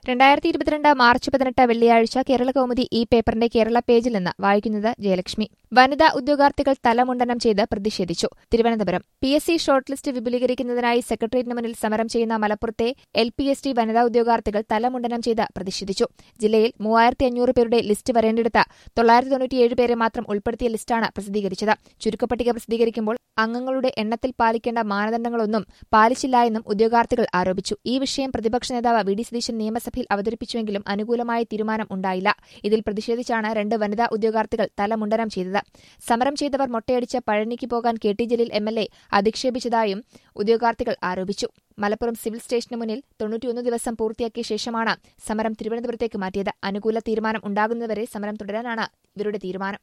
രണ്ടായിരത്തി ഇരുപത്തിരണ്ട് മാർച്ച് പതിനെട്ട് വെള്ളിയാഴ്ച കേരള കൗമുദി ഈ പേപ്പറിന്റെ കേരള പേജിൽ നിന്ന് വായിക്കുന്നത് ജയലക്ഷ്മി വനിതാ ഉദ്യോഗാർത്ഥികൾ തലമുണ്ടനം ചെയ്ത് പ്രതിഷേധിച്ചു Thiruvananthapuram P S C short list വിപുലീകരിക്കുന്നതിനായി സെക്രട്ടേറിയറ്റിന് മുന്നിൽ സമരം ചെയ്യുന്ന മലപ്പുറത്തെ എൽ പി എസ് ടി വനിതാ ഉദ്യോഗാർത്ഥികൾ തലമുണ്ടനം ചെയ്ത് പ്രതിഷേധിച്ചു ജില്ലയിൽ മൂവായിരത്തി അഞ്ഞൂറ് പേരുടെ ലിസ്റ്റ് വരേണ്ടിടത്ത് തൊള്ളായിരത്തി തൊണ്ണൂറ്റിയേഴ് പേരെ മാത്രം ഉൾപ്പെടുത്തിയ ലിസ്റ്റാണ് പ്രസിദ്ധീകരിച്ചത് ചുരുക്കപ്പട്ടിക പ്രസിദ്ധീകരിക്കുമ്പോൾ അംഗങ്ങളുടെ എണ്ണത്തിൽ പാലിക്കേണ്ട മാനദണ്ഡങ്ങളൊന്നും പാലിച്ചില്ല എന്നും ഉദ്യോഗാർത്ഥികൾ ആരോപിച്ചു ഈ വിഷയം പ്രതിപക്ഷ നേതാവ് വി ഡി സതീശൻ നിയമസഭയിൽ അവതരിപ്പിച്ചുവെങ്കിലും അനുകൂലമായ തീരുമാനം ഉണ്ടായില്ല ഇതിൽ പ്രതിഷേധിച്ചാണ് രണ്ട് വനിതാ ഉദ്യോഗാർത്ഥികൾ തലമുണ്ടനം ചെയ്തത് സമരം ചെയ്തവർ മൊട്ടയടിച്ച് പഴനിക്ക് പോകാൻ K T Jaleel M L A അധിക്ഷേപിച്ചതായും ഉദ്യോഗാർത്ഥികൾ ആരോപിച്ചു മലപ്പുറം സിവിൽ സ്റ്റേഷന് മുന്നിൽ തൊണ്ണൂറ്റിയൊന്ന് ദിവസം പൂർത്തിയാക്കിയ ശേഷമാണ് സമരം തിരുവനന്തപുരത്തേക്ക് മാറ്റിയത് അനുകൂല തീരുമാനം ഉണ്ടാകുന്നതുവരെ സമരം തുടരാനാണ് ഇവരുടെ തീരുമാനം